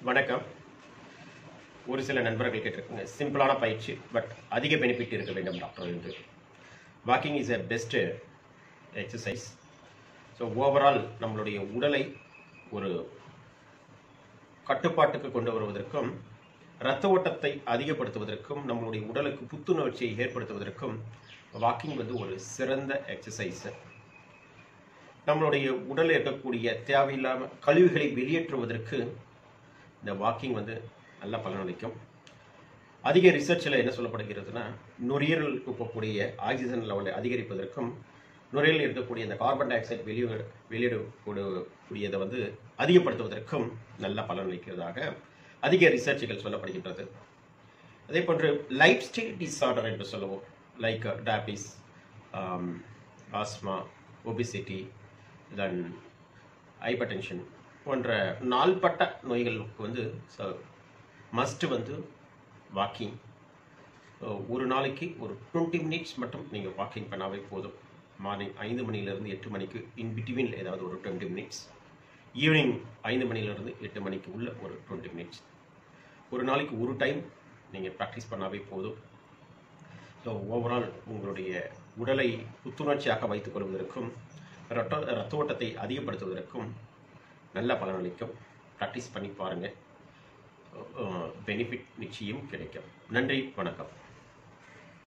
வணக்கம் ஒரு சில நண்பர்கள் கேட்டிருக்காங்க சிம்பிளான பயிற்சி பட் அதிக பெனிஃபிட் இருக்க வேண்டும் டாக்டர் என்று walking is a best exercise so overall நம்மளுடைய உடலை ஒரு கட்டுப்பாட்டுக்கு கொண்டு வருவதற்கும் இரத்த ஓட்டத்தை அதிகப்படுத்துவதற்கும் நம்மளுடைய உடலுக்கு புத்துணர்ச்சியை ஏற்படுத்துவதற்கும் வாக்கிங் வந்து ஒரு சிறந்த எக்ஸசைஸ் நம்மளுடைய உடலில் இருக்கக்கூடிய தேவையில்லாம கழிவுகளை வெளியேற்றுவதற்கு இந்த வாக்கிங் வந்து நல்ல பலனளிக்கும் அதிக ரிசர்ச்சில் என்ன சொல்லப்படுகிறதுனா நுரையீரலுக்கு போகக்கூடிய ஆக்சிஜன் லெவலை அதிகரிப்பதற்கும் நுரையீரலில் இருக்கக்கூடிய இந்த கார்பன் டை ஆக்சைடு வெளியிட வெளியிடக்கூடியதை வந்து அதிகப்படுத்துவதற்கும் நல்ல பலனளிக்கிறதாக அதிக ரிசர்ச்சுகள் சொல்லப்படுகின்றது அதே போன்று லைஃப் ஸ்டைல் டிஸார்டர் என்று சொல்லுவோம் like diabetes asthma obesity then hypertension போன்ற நாள்பட்ட நோய்களுக்கு வந்து மஸ்ட் வந்து வாக்கிங் ஒரு நாளைக்கு ஒரு டுவெண்ட்டி மினிட்ஸ் மட்டும் நீங்கள் வாக்கிங் பண்ணாவே போதும் மார்னிங் ஐந்து மணிலேருந்து எட்டு மணிக்கு இன் பிட்வீன் ஏதாவது ஒரு டுவெண்ட்டி மினிட்ஸ் ஈவினிங் ஐந்து மணிலேருந்து எட்டு மணிக்கு உள்ள ஒரு டுவெண்ட்டி மினிட்ஸ் ஒரு நாளைக்கு ஒரு டைம் நீங்கள் ப்ராக்டிஸ் பண்ணாவே போதும் ஸோ ஓவரால் உங்களுடைய உடலை புத்துணர்ச்சியாக வைத்துக் கொள்வதற்கும் ரத்த ரத்த ஓட்டத்தை அதிகப்படுத்துவதற்கும் நல்ல பலனளிக்கும் ப்ராக்டிஸ் பண்ணி பாருங்கள் பெனிஃபிட் நிச்சயம் கிடைக்கும் நன்றி வணக்கம்